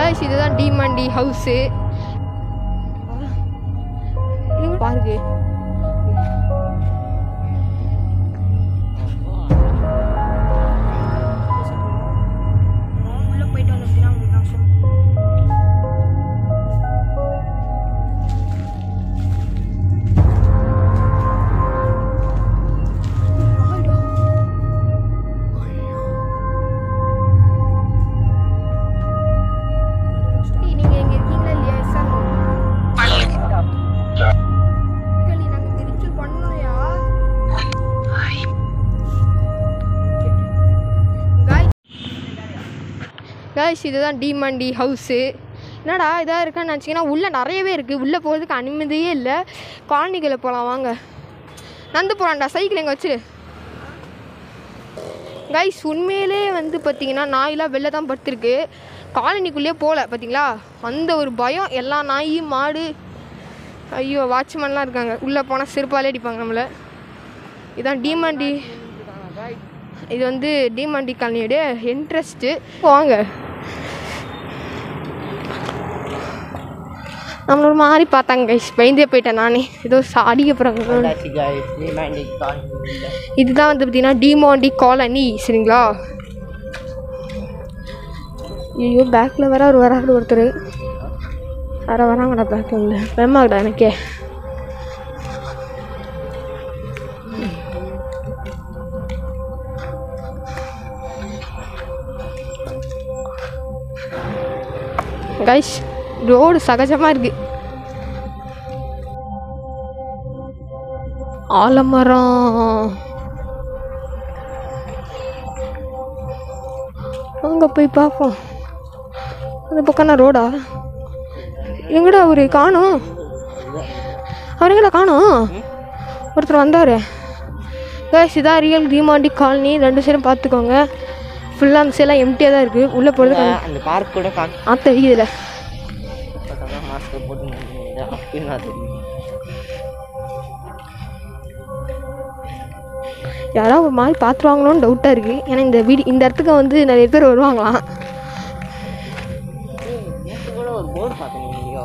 Guys இதுதான் Demonte house பாருங்க உள்ள போயிட்டு வந்து அப்படின்னா உங்களுக்கு நான் சொல்றேன். நீங்க எங்க இருக்கீங்களா இல்லையா சார் நீ நாங்க திருச்சி பண்ணலையா காய்ஸ் இதுதான் டிமாண்டி ஹவுஸு என்னடா இதாக இருக்கான்னு நினச்சிங்கன்னா உள்ளே நிறையவே இருக்குது உள்ளே போகிறதுக்கு அனுமதியே இல்லை காலனிகளை போகலாம் வாங்க நந்து போகலான்டா சைக்கிள் எங்கே வச்சிரு கைஸ் உண்மையிலே வந்து பார்த்தீங்கன்னா நாயெல்லாம் வெளில தான் படுத்திருக்கு காலனிக்குள்ளேயே போகல பார்த்தீங்களா அந்த ஒரு பயம் எல்லா நாயும் மாடு ஐயோ வாட்ச்மேன்லாம் இருக்காங்க உள்ளே போனால் செருப்பாலே அடிப்பாங்க நம்மளை இதான் டிமாண்டி இது வந்து டிமாண்டி காலனியோட இன்ட்ரெஸ்ட்டு வாங்க நம்மள ஒரு மாதிரி பார்த்தாங்க கைஸ் பயந்தே போயிட்டேன் நானே ஏதோ அடிக்க போகிறாங்க வந்தாச்சு guys. Romantic காலனி உள்ள. இதுதான் வந்து பார்த்தீங்கன்னா டிமாண்டி காலனி சரிங்களா ஐயோ பேக்கில் வேற ஒரு வராரு ஒருத்தர் வேற வராங்கடா பேக்கில் இல்லை பயமாகடா எனக்கே கைஸ் ரோடு சகஜமாக இருக்கு ஆலமரம் அங்கே போய் பார்ப்போம் அந்த பக்கம் நான் ரோடா எங்கடா அவரு காணோம் அவர் எங்கடா காணோம் ஒருத்தர் வந்தார் கேஸ் இதான் ரியல் டிமாண்டி காலனி ரெண்டு சைடும் பார்த்துக்கோங்க ஃபுல்லாக அந்த சைடெலாம் எம்டியாக தான் இருக்குது உள்ளே போகிறது அந்த பார்க் கூட காட்டு ஆ தெரியுதுல மாஸ்க் போட்டு நின்னுங்க. அப்படின்னு நான் தெரியும் யாராவது ஒரு மாதிரி பார்த்துருவாங்களோன்னு டவுட்டாக இருக்குது ஏன்னா இந்த வீடு இந்த இடத்துக்கு வந்து நிறைய பேர் வருவாங்களாம் நேற்று கூட ஒரு போர்டு பார்த்தேன் எங்கேயோ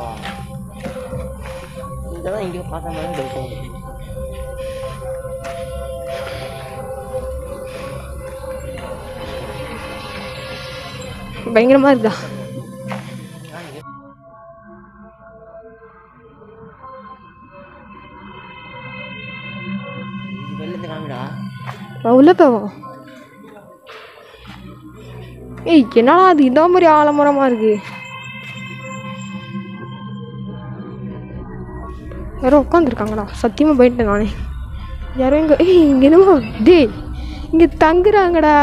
இங்கே தான் எங்கேயோ பார்த்த மாதிரி டவுட் ஆகுது பயங்கரமாக இருக்குதா இது வெளில காமிடா நான் உள்ளே போவோம் ஏய் என்னடா அது இந்த மாதிரி ஆலமரமாக இருக்கு யாரோ உட்காந்துருக்காங்கடா சத்தியமாக போயிட்டேன் நானே யாரோ இங்கே ஏய் இங்கே என்னமோ டேய் இங்கே தங்குறாங்கடா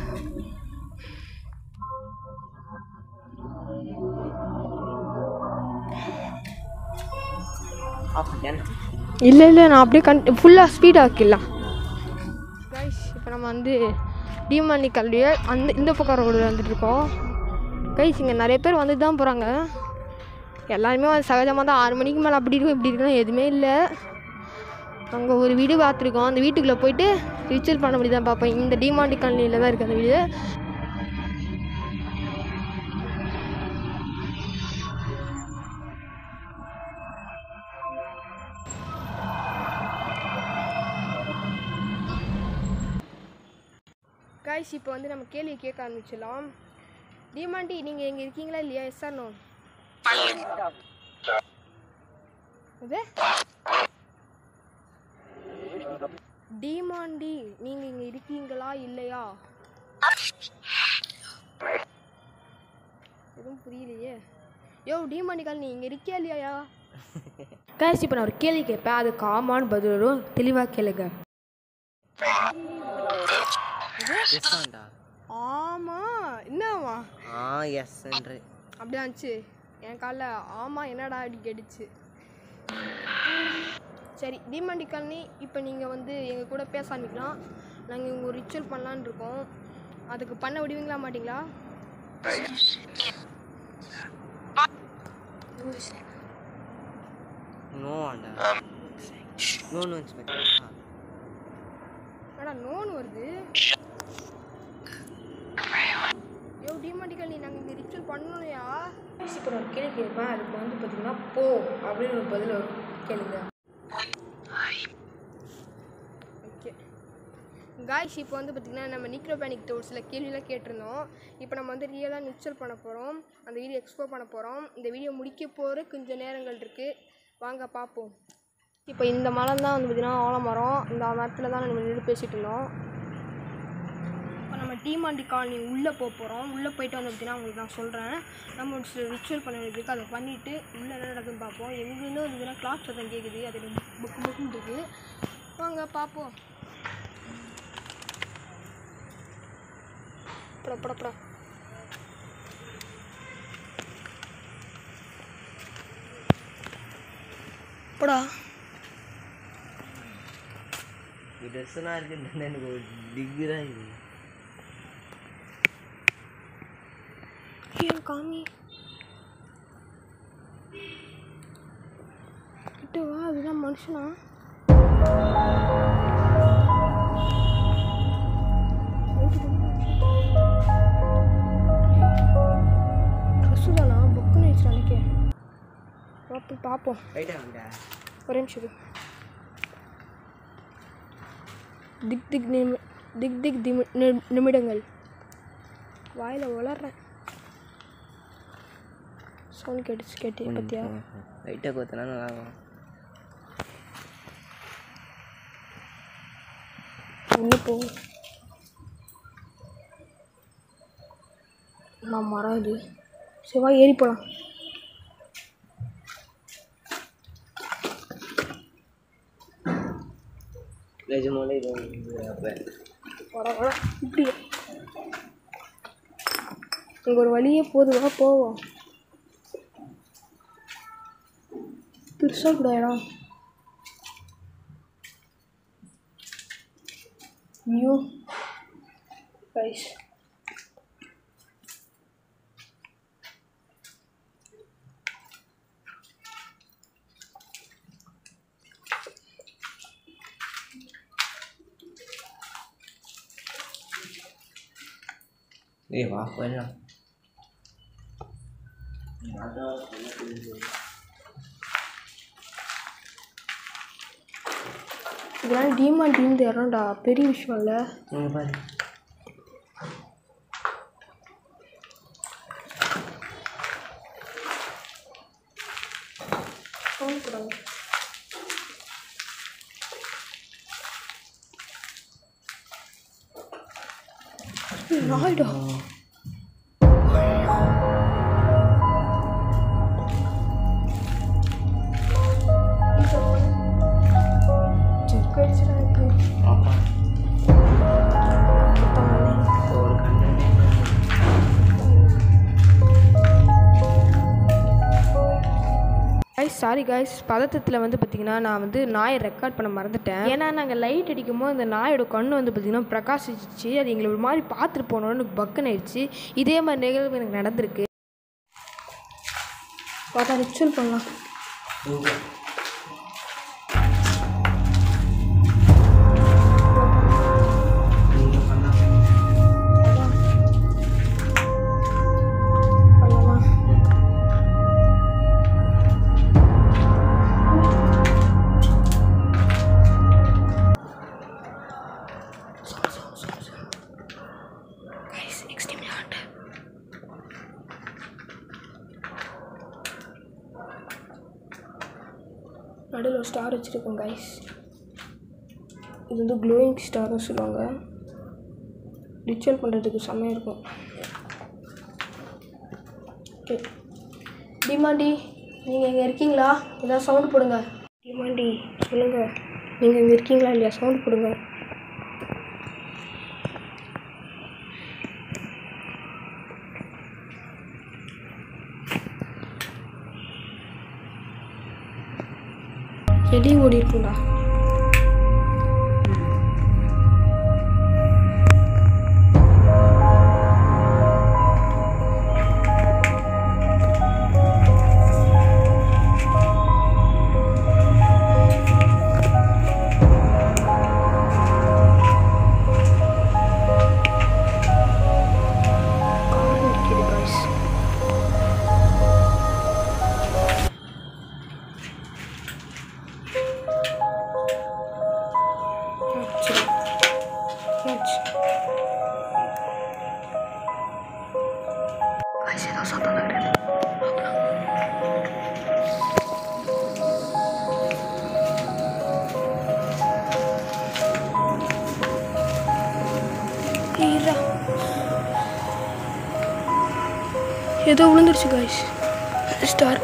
ஆஃப் ஏன்னா இல்லை இல்லை நான் அப்படியே கண் ஃபுல்லாக ஸ்பீட் ஆக்கிடலாம் கைஸ் இப்போ நம்ம வந்து டிமாண்டி கல்வியை அந்த இந்த பக்கம் ரோடு வந்துட்டு இருக்கோம் கைஸ் இங்கே நிறைய பேர் வந்துட்டு தான் போகிறாங்க எல்லாருமே வந்து சகஜமாக தான் ஆறு மணிக்கு மேலே அப்படி இருக்கும் இப்படி இருக்குன்னா எதுவுமே இல்லை அங்கே ஒரு வீடு பார்த்துருக்கோம் அந்த வீட்டுக்குள்ளே போயிட்டு ரிச்சுவல் பண்ண முடியுதான் பார்ப்போம் இந்த டிமாண்டி காலனியில் தான் இருக்குது அந்த வீடு கைஸ் இப்போ வந்து நம்ம கேள்வி கேட்க ஆரம்பிச்சிடலாம் டிமாண்டி நீங்கள் எங்கே இருக்கீங்களா இல்லையா எஸ் ஆர் நோ இது டிமாண்டி நீங்கள் இங்கே இருக்கீங்களா இல்லையா எதுவும் புரியலையே யோ டிமாண்டி கால் நீ இங்கே இருக்கியா இல்லையா கைஸ் இப்போ நான் ஒரு கேள்வி கேட்பேன் அதுக்கு ஆமான்னு பதில் வரும் தெளிவாக கேளுங்க எஸ்ஸாண்டா ஆமாம் என்னவா ஆ எஸ் என்று அப்படிதான் இருந்துச்சு என் காலில் ஆமாம் என்னடா அப்படி கேட்டுச்சு சரி தீமாண்டி காலனி இப்போ நீங்கள் வந்து எங்கள் கூட பேச ஆரம்பிக்கலாம் நாங்கள் இங்கே ஒரு ரிச்சுவல் பண்ணலான்னு இருக்கோம் அதுக்கு பண்ண விடுவீங்களா மாட்டீங்களா நோ ஆண்டா நோன்னு வச்சு என்னடா நோன் வருது யோ டிமாண்டிக்கல் நாங்கள் இங்கே ரிச்சுவல் பண்ணலையா இப்போ நான் ஒரு கேள்வி கேட்பேன் அதுக்கு வந்து பார்த்தீங்கன்னா போ அப்படின்னு ஒரு பதில் வரும் கேளுங்க ஓகே காய்ஸ் இப்போ வந்து பார்த்திங்கன்னா நம்ம நிக்ரோபேனிக் டோர்ஸில் கேள்வியெலாம் கேட்டிருந்தோம் இப்போ நம்ம வந்து ரியலாக நிச்சல் பண்ண போகிறோம் அந்த வீடியோ எக்ஸ்ப்ளோர் பண்ண போகிறோம் இந்த வீடியோ முடிக்க போகிற கொஞ்சம் நேரங்கள் இருக்குது வாங்க பார்ப்போம் இப்போ இந்த மரம் தான் வந்து பார்த்திங்கன்னா ஆலமரம் இந்த மரத்தில் தான் நம்ம நின்று பேசிகிட்டு இருந்தோம் இப்போ நம்ம டீமாண்டி காலனி உள்ளே போக போகிறோம் உள்ளே போயிட்டு வந்து பார்த்தீங்கன்னா உங்களுக்கு நான் சொல்கிறேன் நம்ம ஒரு சில ரிச்சுவல் பண்ண வேண்டியதுக்கு அதை பண்ணிவிட்டு உள்ளே என்ன நடக்குதுன்னு பார்ப்போம் எங்கேருந்து வந்து கிளாஸ் சத்தம் கேட்குது அது புக்கு புக்குன்னு இருக்குது வாங்க பார்ப்போம் பட பட பட படா ட்ரெஸ்ஸெல்லாம் இருக்குன்னு எனக்கு ஒரு டிக்கு தான் இது ஏன் காமி கிட்ட வா அதுதான் மனுஷனா ட்ரெஸ்ஸுதானா புக்குன்னு வச்சு நினைக்கிறேன் வா போய் பார்ப்போம் ரைட்டா வாங்கடா ஒரே நிமிஷம் இரு. திக் திக் நிமி திக் திக் திமி நி- நிமிடங்கள் வாயில் வளர்றேன் சவுண்ட் கேட்டுச்சு கேட்டு பத்தியா லைட்டாக கொத்தினா நல்லா இருக்கும் உள்ளே போ நான் மரம் இது சரி வா ஏறி போகலாம் நிஜமாலே இது வந்து அப்போ வர வர இப்படி இங்கே ஒரு வழியே போகுது வா போவோம் பெருசாக கூட இடம் ஐயோ ரைஸ் ஏய் வா போயிடலாம் இதெல்லாம் டிமாண்ட் இருந்து இடம்டா பெரிய விஷயம் இல்லை இங்கே பாரு சவுண்ட் போடாங்க நாய்டா செக்கடிச்சுடா இருக்கு ஆமாம் சுத்தமானே ஒரு கண்டென்ட் காய்ஸ் சாரி காய்ஸ் பதட்டத்தில் வந்து பார்த்திங்கன்னா நான் வந்து நாயை ரெக்கார்ட் பண்ண மறந்துட்டேன் ஏன்னா நாங்கள் லைட் அடிக்கும் போது அந்த நாயோட கண்ணு வந்து பார்த்திங்கன்னா பிரகாசிச்சிச்சு அது எங்களை ஒரு மாதிரி பார்த்துட்டு போனோன்னு எனக்கு பக்குன்னு ஆயிடுச்சு இதே மாதிரி நிகழ்வு எனக்கு நடந்திருக்கு பார்த்தா ரிச்சுவல் பண்ணலாம் பண்ணலாமா Guys, extremely hot. நடுவில் ஒரு ஸ்டார் வச்சுருக்கோம் கைஸ் இது வந்து க்ளோயிங் ஸ்டார்னு சொல்லுவாங்க ரிச்சுவல் பண்ணுறதுக்கு செம்மையாக இருக்கும் ஓகே டிமாண்டி நீங்கள் இங்கே இருக்கீங்களா ஏதாவது சவுண்ட் போடுங்க டிமாண்டி சொல்லுங்கள் நீங்கள் இங்கே இருக்கீங்களா இல்லையா சவுண்ட் போடுங்க எலி ஓடி இருக்கும்டா கார்டன் ஏதோ விழுந்துருச்சு காய்ஸ் ஸ்டார்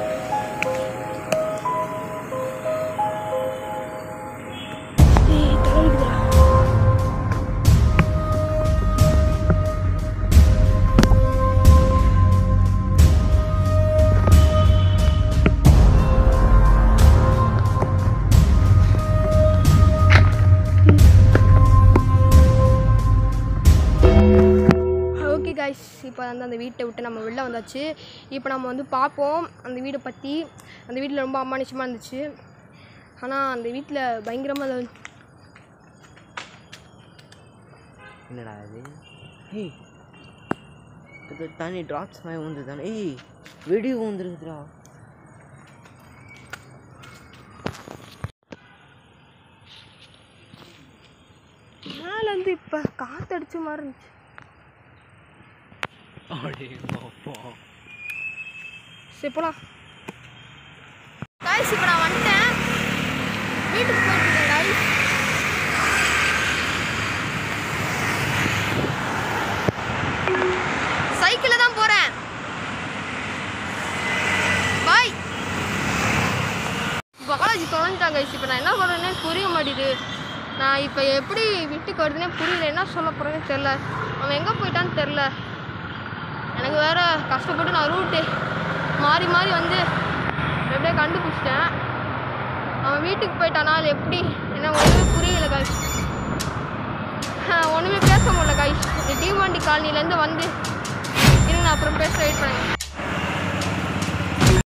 ஓகே காய்ஸ் இப்போ வந்து அந்த வீட்டை விட்டு நம்ம வெளில வந்தாச்சு இப்போ நம்ம வந்து பார்ப்போம் அந்த வீடை பற்றி அந்த வீட்டில் ரொம்ப அமானுஷமாக இருந்துச்சு ஆனால் அந்த வீட்டில் பயங்கரமாக என்னடா அது ஏய் இது தண்ணி ட்ராப்ஸ் மாதிரி வந்து தானே ஏய் வெடி வந்துருக்குதுடா மேலேருந்து இப்போ காற்றடிச்ச மாதிரி இருந்துச்சு சரி போலாம் காய்ஸ் இப்போ நான் வந்துட்டேன் வீட்டுக்கு போயிட்டுருக்கேன் காய்ஸ் சைக்கிளில் தான் போகிறேன் பாய் பாலாஜி தொலைஞ்சிட்டாங்க guys. இப்போ நான் என்ன பண்ணுறேன்னே புரிய மாட்டேது நான் இப்போ எப்படி வீட்டுக்கு வருதுன்னே புரியல என்ன சொல்ல போகிறேன்னு தெரில அவன் எங்கே போயிட்டான்னு தெரில எனக்கு வேற கஷ்டப்பட்டு நான் ரூட்டு மாறி மாறி வந்து எப்படியே கண்டுபிடிச்சிட்டேன் அவன் வீட்டுக்கு போயிட்டானா அது எப்படி என்ன ஒன்றுமே புரியல காய்ஸ் ஒன்றுமே பேச முடியல காய்ஸ் இந்த டிமாண்டி காலனிலேருந்து வந்து இருங்க நான் அப்புறம் பேச வெயிட் பண்ணுங்க